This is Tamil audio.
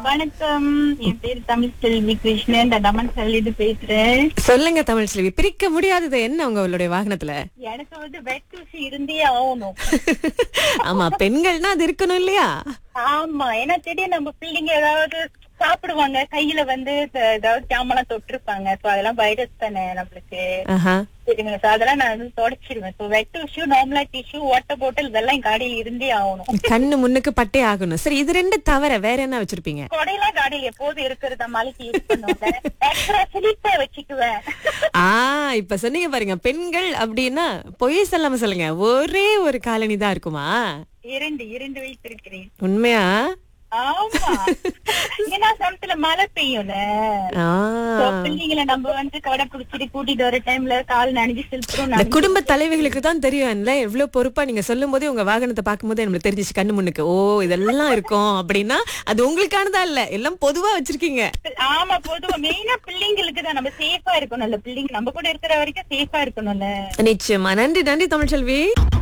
வணக்கம் என் பேர் தமிழ் செல்வி கிருஷ்ணன் இந்த தமன் சொல்லிட்டு பேசுறேன் சொல்லுங்க தமிழ் செல்வி பிரிக்க முடியாதது என்ன உங்களுடைய வாகனத்துல எனக்கு வந்து வெட்டூசி இருந்தே ஆகணும் ஆமா பெண்கள்னா அது இருக்கணும் இல்லையா ஆமா ஏன்னா திடீர்னு நம்ம பிள்ளைங்க ஏதாவது சாப்பிடுவாங்க கையில வந்து த- ஏதாவது ஜாமெல்லாம் தொட்டிருப்பாங்க சோ அதெல்லாம் வைரஸ் தானே நம்மளுக்கு ஆஹா சரிங்க சோ அதெல்லாம் நான் வந்து தொடச்சிருவேன் சோ வெட் டிஷ்யூ நார்மலா டிஷ்யூ வாட்டர் பாட்டில் இதெல்லாம் என் காடியில் இருந்தே ஆகணும் கண்ணு முன்னுக்கு பட்டே ஆகணும் சரி இது ரெண்டு தவிர வேற என்ன வச்சிருப்பீங்க கொடையெல்லாம் காடியில் எப்போதும் இருக்கிறத மலைக்கு யூஸ் பண்ணுவேன் எக்ஸ்ட்ரா சிலிப்பை வச்சுக்குவேன் ஆ இப்ப சொன்னீங்க பாருங்க பெண்கள் அப்படின்னா பொய் சொல்லாம சொல்லுங்க ஒரே ஒரு காலனி தான் இருக்குமா இரண்டு இரண்டு வைத்திருக்கிறேன் உண்மையா ஆமா ஏன்னா சமத்துல மழை பெய்யும்ல ஆ So, பிள்ளைங்களை நம்ம வந்து கடை பிடிச்சிட்டு கூட்டிட்டு வர டைம்ல கால் நனைஞ்சு சில்பரும் இந்த குடும்ப தலைவிகளுக்கு தான் தெரியும் இல்ல எவ்வளவு பொறுப்பா நீங்க சொல்லும் போதே உங்க வாகனத்தை பார்க்கும்போது நம்மளுக்கு தெரிஞ்சிச்சு கண்ணு முன்னுக்கு ஓ இதெல்லாம் இருக்கும் அப்படின்னா அது உங்களுக்கானதா இல்ல எல்லாம் பொதுவா வச்சிருக்கீங்க ஆமா பொதுவா மெயினா பிள்ளைங்களுக்கு தான் நம்ம சேஃபா இருக்கணும்ல பிள்ளைங்க நம்ம கூட இருக்கிற வரைக்கும் சேஃபா இருக்கணும்ல நிச்சயமா நன்றி நன்றி தமிழ்ச்செல்வி